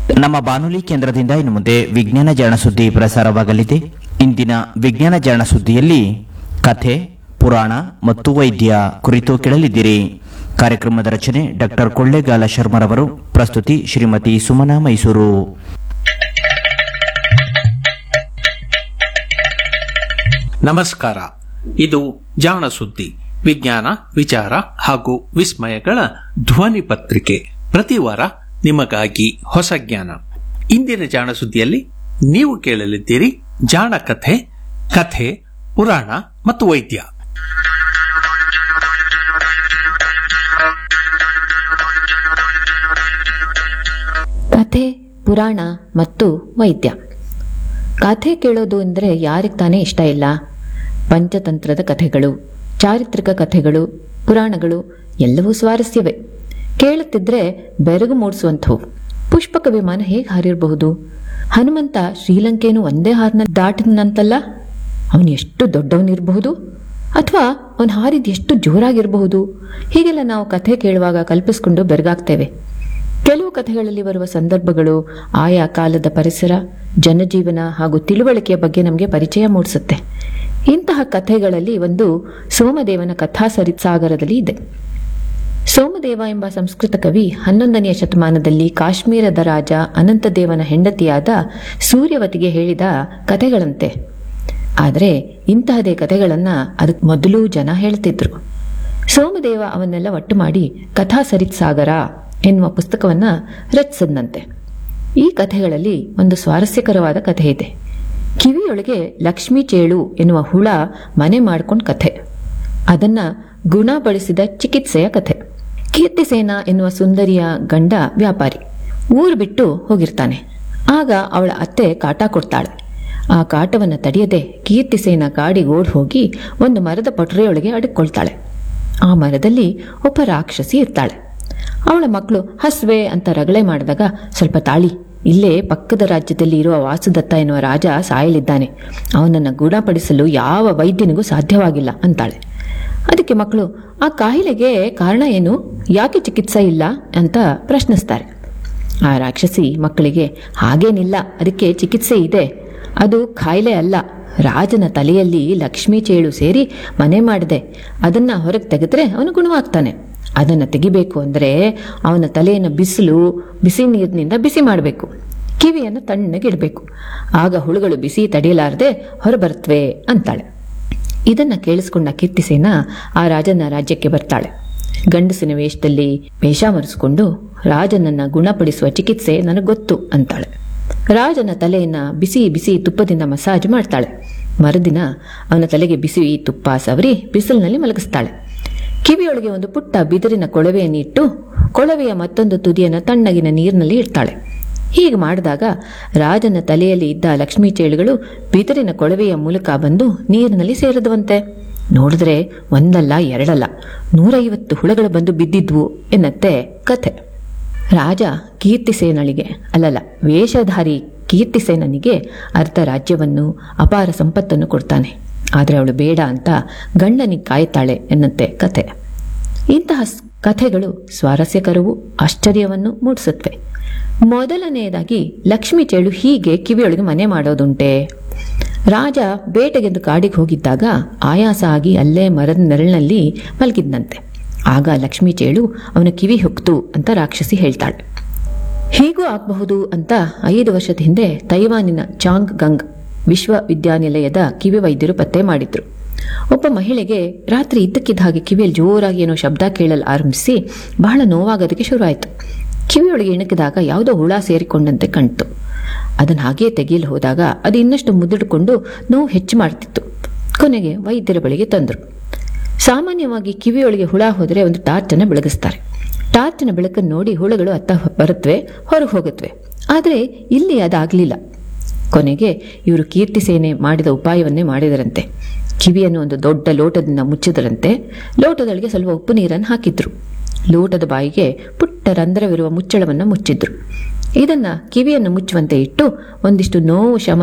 ನಮ್ಮ ಬಾನುಲಿ ಕೇಂದ್ರದಿಂದ ಇನ್ನು ಮುಂದೆ ವಿಜ್ಞಾನ ಜಾಣ ಸುದ್ದಿ ಪ್ರಸಾರವಾಗಲಿದೆ ಇಂದಿನ ವಿಜ್ಞಾನ ಜಾಣ ಸುದ್ದಿಯಲ್ಲಿ ಕಥೆ ಪುರಾಣ ಮತ್ತು ವೈದ್ಯ ಕುರಿತು ಕೇಳಲಿದ್ದೀರಿ ಕಾರ್ಯಕ್ರಮದ ರಚನೆ ಡಾಕ್ಟರ್ ಕೊಳ್ಳೇಗಾಲ ಶರ್ಮರವರು ಪ್ರಸ್ತುತಿ ಶ್ರೀಮತಿ ಸುಮನಾ ಮೈಸೂರು ನಮಸ್ಕಾರ ಇದು ಜಾಣ ಸುದ್ದಿ ವಿಜ್ಞಾನ ವಿಚಾರ ಹಾಗೂ ವಿಸ್ಮಯಗಳ ಧ್ವನಿ ಪತ್ರಿಕೆ ಪ್ರತಿ ವಾರ ನಿಮಗಾಗಿ ಹೊಸ ಜ್ಞಾನ ಇಂದಿನ ಜಾಣ ಸುದ್ದಿಯಲ್ಲಿ ನೀವು ಕೇಳಲಿದ್ದೀರಿ ಜಾಣ ಕಥೆ ಕಥೆ ಪುರಾಣ ಮತ್ತು ವೈದ್ಯ ಕಥೆ ಪುರಾಣ ಮತ್ತು ವೈದ್ಯ ಕಥೆ ಕೇಳೋದು ಅಂದರೆ ಯಾರಿಗೆ ತಾನೇ ಇಷ್ಟ ಇಲ್ಲ ಪಂಚತಂತ್ರದ ಕಥೆಗಳು ಚಾರಿತ್ರಿಕ ಕಥೆಗಳು ಪುರಾಣಗಳು ಎಲ್ಲವೂ ಸ್ವಾರಸ್ಯವೇ ಕೇಳುತ್ತಿದ್ರೆ ಬೆರಗು ಮೂಡಿಸುವಂಥವು ಪುಷ್ಪಕ ವಿಮಾನ ಹೇಗೆ ಹಾರಿರಬಹುದು ಹನುಮಂತ ಶ್ರೀಲಂಕೆಯನ್ನು ಒಂದೇ ಹಾರನ ದಾಟಿದಂತಲ್ಲ ಅವನು ಎಷ್ಟು ದೊಡ್ಡವನಿರಬಹುದು ಅಥವಾ ಅವನು ಹಾರಿದ ಎಷ್ಟು ಜೋರಾಗಿರಬಹುದು ಹೀಗೆಲ್ಲ ನಾವು ಕಥೆ ಕೇಳುವಾಗ ಕಲ್ಪಿಸ್ಕೊಂಡು ಬೆರಗಾಗ್ತೇವೆ ಕೆಲವು ಕಥೆಗಳಲ್ಲಿ ಬರುವ ಸಂದರ್ಭಗಳು ಆಯಾ ಕಾಲದ ಪರಿಸರ ಜನಜೀವನ ಹಾಗೂ ತಿಳುವಳಿಕೆಯ ಬಗ್ಗೆ ನಮಗೆ ಪರಿಚಯ ಮೂಡಿಸುತ್ತೆ ಇಂತಹ ಕಥೆಗಳಲ್ಲಿ ಒಂದು ಸೋಮದೇವನ ಕಥಾ ಸರಿಸಾಗರದಲ್ಲಿ ಇದೆ ಸೋಮದೇವ ಎಂಬ ಸಂಸ್ಕೃತ ಕವಿ ಹನ್ನೊಂದನೆಯ ಶತಮಾನದಲ್ಲಿ ಕಾಶ್ಮೀರದ ರಾಜ ಅನಂತದೇವನ ಹೆಂಡತಿಯಾದ ಸೂರ್ಯವತಿಗೆ ಹೇಳಿದ ಕಥೆಗಳಂತೆ ಆದರೆ ಇಂತಹದೇ ಕಥೆಗಳನ್ನ ಅದಕ್ಕೆ ಮೊದಲು ಜನ ಹೇಳ್ತಿದ್ರು ಸೋಮದೇವ ಅವನ್ನೆಲ್ಲ ಒಟ್ಟು ಮಾಡಿ ಕಥಾ ಸರಿತ್ಸಾಗರ ಎನ್ನುವ ಪುಸ್ತಕವನ್ನ ರಚಿಸದಂತೆ ಈ ಕಥೆಗಳಲ್ಲಿ ಒಂದು ಸ್ವಾರಸ್ಯಕರವಾದ ಕಥೆ ಇದೆ ಕಿವಿಯೊಳಗೆ ಲಕ್ಷ್ಮೀ ಚೇಳು ಎನ್ನುವ ಹುಳ ಮನೆ ಮಾಡ್ಕೊಂಡ್ ಕಥೆ ಅದನ್ನ ಗುಣಪಡಿಸಿದ ಚಿಕಿತ್ಸೆಯ ಕಥೆ ಕೀರ್ತಿಸೇನ ಎನ್ನುವ ಸುಂದರಿಯ ಗಂಡ ವ್ಯಾಪಾರಿ ಊರು ಬಿಟ್ಟು ಹೋಗಿರ್ತಾನೆ ಆಗ ಅವಳ ಅತ್ತೆ ಕಾಟ ಕೊಡ್ತಾಳೆ ಆ ಕಾಟವನ್ನು ತಡೆಯದೆ ಕೀರ್ತಿಸೇನ ಕಾಡಿಗೆ ಓಡ್ ಹೋಗಿ ಒಂದು ಮರದ ಪೊಟರೆಯೊಳಗೆ ಅಡಕ್ಕೊಳ್ತಾಳೆ ಆ ಮರದಲ್ಲಿ ಒಬ್ಬ ರಾಕ್ಷಸಿ ಇರ್ತಾಳೆ ಅವಳ ಮಕ್ಕಳು ಹಸ್ವೆ ಅಂತ ರಗಳೆ ಮಾಡಿದಾಗ ಸ್ವಲ್ಪ ತಾಳಿ ಇಲ್ಲೇ ಪಕ್ಕದ ರಾಜ್ಯದಲ್ಲಿ ಇರುವ ವಾಸುದತ್ತ ಎನ್ನುವ ರಾಜ ಸಾಯಲಿದ್ದಾನೆ ಅವನನ್ನು ಗುಣಪಡಿಸಲು ಯಾವ ವೈದ್ಯನಿಗೂ ಸಾಧ್ಯವಾಗಿಲ್ಲ ಅಂತಾಳೆ ಅದಕ್ಕೆ ಮಕ್ಕಳು ಆ ಕಾಯಿಲೆಗೆ ಕಾರಣ ಏನು ಯಾಕೆ ಚಿಕಿತ್ಸೆ ಇಲ್ಲ ಅಂತ ಪ್ರಶ್ನಿಸ್ತಾರೆ ಆ ರಾಕ್ಷಸಿ ಮಕ್ಕಳಿಗೆ ಹಾಗೇನಿಲ್ಲ ಅದಕ್ಕೆ ಚಿಕಿತ್ಸೆ ಇದೆ ಅದು ಕಾಯಿಲೆ ಅಲ್ಲ ರಾಜನ ತಲೆಯಲ್ಲಿ ಲಕ್ಷ್ಮೀ ಚೇಳು ಸೇರಿ ಮನೆ ಮಾಡಿದೆ ಅದನ್ನ ಹೊರಗೆ ತೆಗೆದ್ರೆ ಅವನು ಗುಣವಾಗ್ತಾನೆ ಅದನ್ನು ತೆಗಿಬೇಕು ಅಂದರೆ ಅವನ ತಲೆಯನ್ನು ಬಿಸಿಲು ಬಿಸಿ ನೀರಿನಿಂದ ಬಿಸಿ ಮಾಡಬೇಕು ಕಿವಿಯನ್ನು ತಣ್ಣಗಿಡಬೇಕು ಆಗ ಹುಳುಗಳು ಬಿಸಿ ತಡೆಯಲಾರದೆ ಹೊರಬರುತ್ತವೆ ಅಂತಾಳೆ ಇದನ್ನ ಕೇಳಿಸ್ಕೊಂಡ ಕೀರ್ತಿಸೇನ ಆ ರಾಜನ ರಾಜ್ಯಕ್ಕೆ ಬರ್ತಾಳೆ ಗಂಡಸಿನ ವೇಷದಲ್ಲಿ ವೇಷ ಮರೆಸಿಕೊಂಡು ರಾಜನನ್ನ ಗುಣಪಡಿಸುವ ಚಿಕಿತ್ಸೆ ನನಗೆ ಗೊತ್ತು ಅಂತಾಳೆ ರಾಜನ ತಲೆಯನ್ನ ಬಿಸಿ ಬಿಸಿ ತುಪ್ಪದಿಂದ ಮಸಾಜ್ ಮಾಡ್ತಾಳೆ ಮರುದಿನ ಅವನ ತಲೆಗೆ ಬಿಸಿ ತುಪ್ಪ ಸವರಿ ಬಿಸಿಲಿನಲ್ಲಿ ಮಲಗಿಸ್ತಾಳೆ ಕಿವಿಯೊಳಗೆ ಒಂದು ಪುಟ್ಟ ಬಿದಿರಿನ ಕೊಳವೆಯನ್ನು ಇಟ್ಟು ಕೊಳವೆಯ ಮತ್ತೊಂದು ತುದಿಯನ್ನು ತಣ್ಣಗಿನ ನೀರಿನಲ್ಲಿ ಇಡ್ತಾಳೆ ಹೀಗೆ ಮಾಡಿದಾಗ ರಾಜನ ತಲೆಯಲ್ಲಿ ಇದ್ದ ಲಕ್ಷ್ಮೀ ಚೇಳುಗಳು ಬಿದಿರಿನ ಕೊಳವೆಯ ಮೂಲಕ ಬಂದು ನೀರಿನಲ್ಲಿ ಸೇರಿದವಂತೆ ನೋಡಿದ್ರೆ ಒಂದಲ್ಲ ಎರಡಲ್ಲ ನೂರೈವತ್ತು ಹುಳಗಳು ಬಂದು ಬಿದ್ದಿದ್ವು ಎನ್ನತ್ತೆ ಕಥೆ ರಾಜ ಕೀರ್ತಿಸೇನಳಿಗೆ ಅಲ್ಲಲ್ಲ ವೇಷಧಾರಿ ಕೀರ್ತಿಸೇನನಿಗೆ ಅರ್ಧ ರಾಜ್ಯವನ್ನು ಅಪಾರ ಸಂಪತ್ತನ್ನು ಕೊಡ್ತಾನೆ ಆದರೆ ಅವಳು ಬೇಡ ಅಂತ ಗಂಡನಿಗೆ ಕಾಯ್ತಾಳೆ ಎನ್ನುತ್ತೆ ಕಥೆ ಇಂತಹ ಸ್- ಕಥೆಗಳು ಸ್ವಾರಸ್ಯಕರವೂ ಆಶ್ಚರ್ಯವನ್ನು ಮೂಡಿಸುತ್ತವೆ ಮೊದಲನೆಯದಾಗಿ ಲಕ್ಷ್ಮೀ ಚೇಳು ಹೀಗೆ ಕಿವಿಯೊಳಗೆ ಮನೆ ಮಾಡೋದುಂಟೆ ರಾಜ ಬೇಟೆಗೆಂದು ಕಾಡಿಗೆ ಹೋಗಿದ್ದಾಗ ಆಯಾಸ ಆಗಿ ಅಲ್ಲೇ ಮರದ ನೆರಳಿನಲ್ಲಿ ಮಲಗಿದ್ದಂತೆ ಆಗ ಲಕ್ಷ್ಮೀ ಚೇಳು ಅವನ ಕಿವಿ ಹೊಕ್ತು ಅಂತ ರಾಕ್ಷಸಿ ಹೇಳ್ತಾಳೆ ಹೀಗೂ ಆಗಬಹುದು ಅಂತ ಐದು ವರ್ಷದ ಹಿಂದೆ ತೈವಾನಿನ ಚಾಂಗ್ ಗಂಗ್ ವಿಶ್ವವಿದ್ಯಾನಿಲಯದ ಕಿವಿ ವೈದ್ಯರು ಪತ್ತೆ ಮಾಡಿದ್ರು ಒಬ್ಬ ಮಹಿಳೆಗೆ ರಾತ್ರಿ ಇದ್ದಕ್ಕಿದ್ದ ಹಾಗೆ ಕಿವಿಯಲ್ಲಿ ಜೋರಾಗಿ ಏನೋ ಶಬ್ದ ಕೇಳಲು ಆರಂಭಿಸಿ ಬಹಳ ನೋವಾಗೋದಕ್ಕೆ ಶುರುವಾಯಿತು ಕಿವಿಯೊಳಗೆ ಇಣುಕಿದಾಗ ಯಾವುದೋ ಹುಳ ಸೇರಿಕೊಂಡಂತೆ ಕಾಣ್ತು ಅದನ್ನು ಹಾಗೇ ತೆಗೆಯಲು ಹೋದಾಗ ಅದು ಇನ್ನಷ್ಟು ಮುದುಡಿಕೊಂಡು ನೋವು ಹೆಚ್ಚು ಮಾಡ್ತಿತ್ತು ಕೊನೆಗೆ ವೈದ್ಯರ ಬಳಿಗೆ ತಂದರು ಸಾಮಾನ್ಯವಾಗಿ ಕಿವಿಯೊಳಗೆ ಹುಳ ಹೋದರೆ ಒಂದು ಟಾರ್ಚನ್ನು ಬೆಳಗಿಸ್ತಾರೆ ಟಾರ್ಚಿನ ಬೆಳಕನ್ನು ನೋಡಿ ಹುಳುಗಳು ಅತ್ತ ಬರುತ್ತವೆ ಹೊರಗೆ ಹೋಗುತ್ತವೆ ಆದರೆ ಇಲ್ಲಿ ಅದಾಗಲಿಲ್ಲ ಕೊನೆಗೆ ಇವರು ಕೀರ್ತಿ ಸೇನೆ ಮಾಡಿದ ಉಪಾಯವನ್ನೇ ಮಾಡಿದರಂತೆ ಕಿವಿಯನ್ನು ಒಂದು ದೊಡ್ಡ ಲೋಟದಿಂದ ಮುಚ್ಚಿದರಂತೆ ಲೋಟದೊಳಗೆ ಸ್ವಲ್ಪ ಉಪ್ಪು ನೀರನ್ನು ಹಾಕಿದ್ರು ಲೋಟದ ಬಾಯಿಗೆ ಪುಟ್ಟ ರಂಧ್ರವಿರುವ ಮುಚ್ಚಳವನ್ನು ಮುಚ್ಚಿದ್ರು ಇದನ್ನ ಕಿವಿಯನ್ನು ಮುಚ್ಚುವಂತೆ ಇಟ್ಟು ಒಂದಿಷ್ಟು ನೋವು ಶಮ